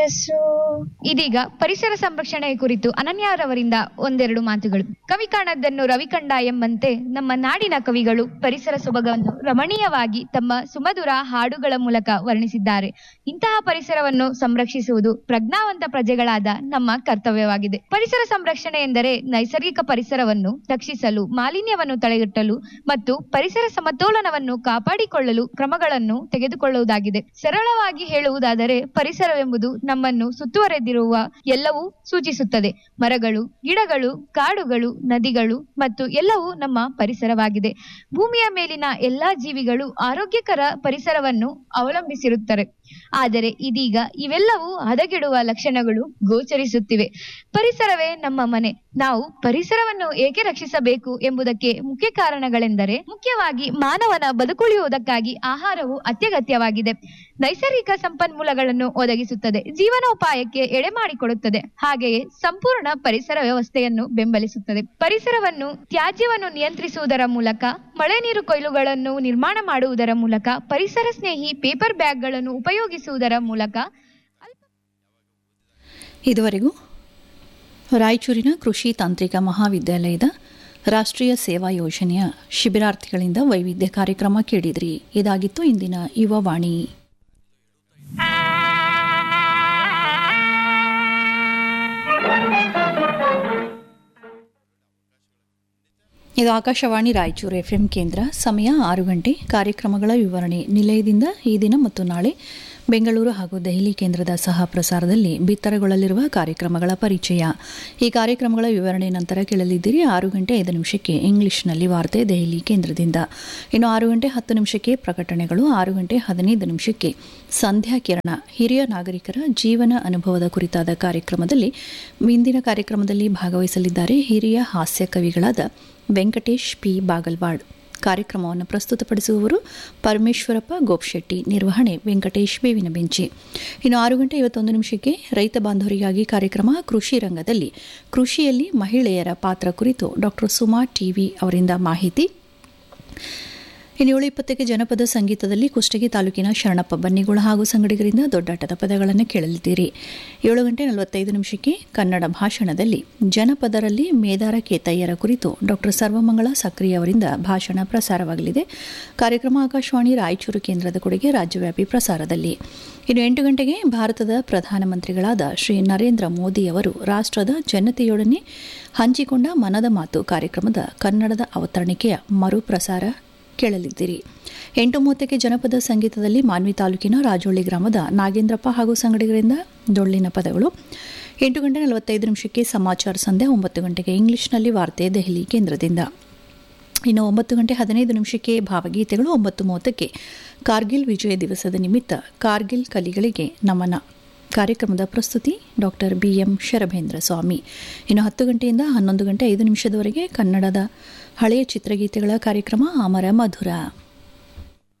ಇದೀಗ ಪರಿಸರ ಸಂರಕ್ಷಣೆ ಕುರಿತು ಅನನ್ಯರವರಿಂದ ಒಂದೆರಡು ಮಾತುಗಳು ಕವಿ ಕಾಣದ್ದನ್ನು ರವಿ ಕಂಡ ಎಂಬಂತೆ ನಮ್ಮ ನಾಡಿನ ಕವಿಗಳು ಪರಿಸರ ಸೊಬಗನ್ನು ರಮಣೀಯವಾಗಿ ತಮ್ಮ ಸುಮಧುರ ಹಾಡುಗಳ ಮೂಲಕ ವರ್ಣಿಸಿದ್ದಾರೆ ಇಂತಹ ಪರಿಸರವನ್ನು ಸಂರಕ್ಷಿಸುವುದು ಪ್ರಜ್ಞಾವಂತ ಪ್ರಜೆಗಳಾದ ನಮ್ಮ ಕರ್ತವ್ಯವಾಗಿದೆ ಪರಿಸರ ಸಂರಕ್ಷಣೆ ಎಂದರೆ ನೈಸರ್ಗಿಕ ಪರಿಸರವನ್ನು ರಕ್ಷಿಸಲು ಮಾಲಿನ್ಯವನ್ನು ತಡೆಗಟ್ಟಲು ಮತ್ತು ಪರಿಸರ ಸಮತೋಲನವನ್ನು ಕಾಪಾಡಿಕೊಳ್ಳಲು ಕ್ರಮಗಳನ್ನು ತೆಗೆದುಕೊಳ್ಳುವುದಾಗಿದೆ ಸರಳವಾಗಿ ಹೇಳುವುದಾದರೆ ಪರಿಸರವೆಂಬುದು ನಮ್ಮನ್ನು ಸುತ್ತುವರೆದಿರುವ ಎಲ್ಲವೂ ಸೂಚಿಸುತ್ತದೆ ಮರಗಳು ಗಿಡಗಳು ಕಾಡುಗಳು ನದಿಗಳು ಮತ್ತು ಎಲ್ಲವೂ ನಮ್ಮ ಪರಿಸರವಾಗಿದೆ ಭೂಮಿಯ ಮೇಲಿನ ಎಲ್ಲಾ ಜೀವಿಗಳು ಆರೋಗ್ಯಕರ ಪರಿಸರವನ್ನು ಅವಲಂಬಿಸಿರುತ್ತಾರೆ ಆದರೆ ಇದೀಗ ಇವೆಲ್ಲವೂ ಹದಗೆಡುವ ಲಕ್ಷಣಗಳು ಗೋಚರಿಸುತ್ತಿವೆ ಪರಿಸರವೇ ನಮ್ಮ ಮನೆ ನಾವು ಪರಿಸರವನ್ನು ಏಕೆ ರಕ್ಷಿಸಬೇಕು ಎಂಬುದಕ್ಕೆ ಮುಖ್ಯ ಕಾರಣಗಳೆಂದರೆ ಮುಖ್ಯವಾಗಿ ಮಾನವನ ಬದುಕುಳಿಯುವುದಕ್ಕಾಗಿ ಆಹಾರವು ಅತ್ಯಗತ್ಯವಾಗಿದೆ ನೈಸರ್ಗಿಕ ಸಂಪನ್ಮೂಲಗಳನ್ನು ಒದಗಿಸುತ್ತದೆ ಜೀವನೋಪಾಯಕ್ಕೆ ಎಡೆ ಮಾಡಿಕೊಡುತ್ತದೆ ಹಾಗೆಯೇ ಸಂಪೂರ್ಣ ಪರಿಸರ ವ್ಯವಸ್ಥೆಯನ್ನು ಬೆಂಬಲಿಸುತ್ತದೆ ಪರಿಸರವನ್ನು ತ್ಯಾಜ್ಯವನ್ನು ನಿಯಂತ್ರಿಸುವುದರ ಮೂಲಕ ಮಳೆ ನೀರು ಕೊಯ್ಲುಗಳನ್ನು ನಿರ್ಮಾಣ ಮಾಡುವುದರ ಮೂಲಕ ಪರಿಸರ ಸ್ನೇಹಿ ಪೇಪರ್ ಬ್ಯಾಗ್ಗಳನ್ನು ಉಪಯೋಗಿಸುವುದರ ಮೂಲಕ ಇದುವರೆಗೂ ರಾಯಚೂರಿನ ಕೃಷಿ ತಾಂತ್ರಿಕ ಮಹಾವಿದ್ಯಾಲಯದ ರಾಷ್ಟ್ರೀಯ ಸೇವಾ ಯೋಜನೆಯ ಶಿಬಿರಾರ್ಥಿಗಳಿಂದ ವೈವಿಧ್ಯ ಕಾರ್ಯಕ್ರಮ ಕೇಳಿದ್ರಿ ಇದಾಗಿತ್ತು ಇಂದಿನ ಯುವವಾಣಿ ಇದು ಆಕಾಶವಾಣಿ ರಾಯಚೂರು ಎಫ್ಎಂ ಕೇಂದ್ರ ಸಮಯ ಆರು ಗಂಟೆ ಕಾರ್ಯಕ್ರಮಗಳ ವಿವರಣೆ ನಿಲಯದಿಂದ ಈ ದಿನ ಮತ್ತು ನಾಳೆ ಬೆಂಗಳೂರು ಹಾಗೂ ದೆಹಲಿ ಕೇಂದ್ರದ ಸಹ ಪ್ರಸಾರದಲ್ಲಿ ಬಿತ್ತರಗೊಳ್ಳಲಿರುವ ಕಾರ್ಯಕ್ರಮಗಳ ಪರಿಚಯ ಈ ಕಾರ್ಯಕ್ರಮಗಳ ವಿವರಣೆ ನಂತರ ಕೇಳಲಿದ್ದೀರಿ ಆರು ಗಂಟೆ ಐದು ನಿಮಿಷಕ್ಕೆ ಇಂಗ್ಲಿಷ್ನಲ್ಲಿ ವಾರ್ತೆ ದೆಹಲಿ ಕೇಂದ್ರದಿಂದ ಇನ್ನು ಆರು ಗಂಟೆ ಹತ್ತು ನಿಮಿಷಕ್ಕೆ ಪ್ರಕಟಣೆಗಳು ಆರು ಗಂಟೆ ಹದಿನೈದು ನಿಮಿಷಕ್ಕೆ ಸಂಧ್ಯಾ ಕಿರಣ ಹಿರಿಯ ನಾಗರಿಕರ ಜೀವನ ಅನುಭವದ ಕುರಿತಾದ ಕಾರ್ಯಕ್ರಮದಲ್ಲಿ ಇಂದಿನ ಕಾರ್ಯಕ್ರಮದಲ್ಲಿ ಭಾಗವಹಿಸಲಿದ್ದಾರೆ ಹಿರಿಯ ಹಾಸ್ಯ ಕವಿಗಳಾದ ವೆಂಕಟೇಶ್ ಪಿ ಬಾಗಲ್ವಾಡ್ ಕಾರ್ಯಕ್ರಮವನ್ನು ಪ್ರಸ್ತುತಪಡಿಸುವವರು ಪರಮೇಶ್ವರಪ್ಪ ಗೋಪ್ಶೆಟ್ಟಿ ನಿರ್ವಹಣೆ ವೆಂಕಟೇಶ್ ಬೇವಿನ ಬೆಂಚಿ ಇನ್ನು ಆರು ಗಂಟೆ ಐವತ್ತೊಂದು ನಿಮಿಷಕ್ಕೆ ರೈತ ಬಾಂಧವರಿಗಾಗಿ ಕಾರ್ಯಕ್ರಮ ಕೃಷಿ ರಂಗದಲ್ಲಿ ಕೃಷಿಯಲ್ಲಿ ಮಹಿಳೆಯರ ಪಾತ್ರ ಕುರಿತು ಡಾಕ್ಟರ್ ಸುಮಾ ಟಿವಿ ಅವರಿಂದ ಮಾಹಿತಿ ಇನ್ನು ಏಳು ಇಪ್ಪತ್ತಕ್ಕೆ ಜನಪದ ಸಂಗೀತದಲ್ಲಿ ಕುಷ್ಟಗಿ ತಾಲೂಕಿನ ಶರಣಪ್ಪ ಬನ್ನಿಗೋಳ ಹಾಗೂ ಸಂಗಡಿಗರಿಂದ ದೊಡ್ಡಾಟದ ಪದಗಳನ್ನು ಕೇಳಲಿದ್ದೀರಿ ಏಳು ಗಂಟೆ ನಲವತ್ತೈದು ನಿಮಿಷಕ್ಕೆ ಕನ್ನಡ ಭಾಷಣದಲ್ಲಿ ಜನಪದರಲ್ಲಿ ಮೇದಾರ ಕೇತಯ್ಯರ ಕುರಿತು ಡಾಕ್ಟರ್ ಸರ್ವಮಂಗಳ ಸಕ್ರಿಯ ಅವರಿಂದ ಭಾಷಣ ಪ್ರಸಾರವಾಗಲಿದೆ ಕಾರ್ಯಕ್ರಮ ಆಕಾಶವಾಣಿ ರಾಯಚೂರು ಕೇಂದ್ರದ ಕೊಡುಗೆ ರಾಜ್ಯವ್ಯಾಪಿ ಪ್ರಸಾರದಲ್ಲಿ ಇನ್ನು ಎಂಟು ಗಂಟೆಗೆ ಭಾರತದ ಪ್ರಧಾನಮಂತ್ರಿಗಳಾದ ಶ್ರೀ ನರೇಂದ್ರ ಮೋದಿ ಅವರು ರಾಷ್ಟ್ರದ ಜನತೆಯೊಡನೆ ಹಂಚಿಕೊಂಡ ಮನದ ಮಾತು ಕಾರ್ಯಕ್ರಮದ ಕನ್ನಡದ ಅವತರಣಿಕೆಯ ಮರುಪ್ರಸಾರ ಕೇಳಲಿದ್ದೀರಿ ಎಂಟು ಮೂವತ್ತಕ್ಕೆ ಜನಪದ ಸಂಗೀತದಲ್ಲಿ ಮಾನ್ವಿ ತಾಲೂಕಿನ ರಾಜೋಳಿ ಗ್ರಾಮದ ನಾಗೇಂದ್ರಪ್ಪ ಹಾಗೂ ಸಂಗಡಿಗರಿಂದ ಡೊಳ್ಳಿನ ಪದಗಳು ಎಂಟು ಗಂಟೆ ನಲವತ್ತೈದು ನಿಮಿಷಕ್ಕೆ ಸಮಾಚಾರ ಸಂಧ್ಯಾ ಒಂಬತ್ತು ಗಂಟೆಗೆ ಇಂಗ್ಲಿಷ್ನಲ್ಲಿ ವಾರ್ತೆ ದೆಹಲಿ ಕೇಂದ್ರದಿಂದ ಇನ್ನು ಒಂಬತ್ತು ಗಂಟೆ ಹದಿನೈದು ನಿಮಿಷಕ್ಕೆ ಭಾವಗೀತೆಗಳು ಒಂಬತ್ತು ಮೂವತ್ತಕ್ಕೆ ಕಾರ್ಗಿಲ್ ವಿಜಯ ದಿವಸದ ನಿಮಿತ್ತ ಕಾರ್ಗಿಲ್ ಕಲಿಗಳಿಗೆ ನಮನ ಕಾರ್ಯಕ್ರಮದ ಪ್ರಸ್ತುತಿ doctor B M Sharabhendra Swamy ಇನ್ನು ಹತ್ತು ಗಂಟೆಯಿಂದ ಹನ್ನೊಂದು ಗಂಟೆ ಐದು ನಿಮಿಷದವರೆಗೆ ಕನ್ನಡದ ಹಳೆಯ ಚಿತ್ರಗೀತೆಗಳ ಕಾರ್ಯಕ್ರಮ ಅಮರ ಮಧುರ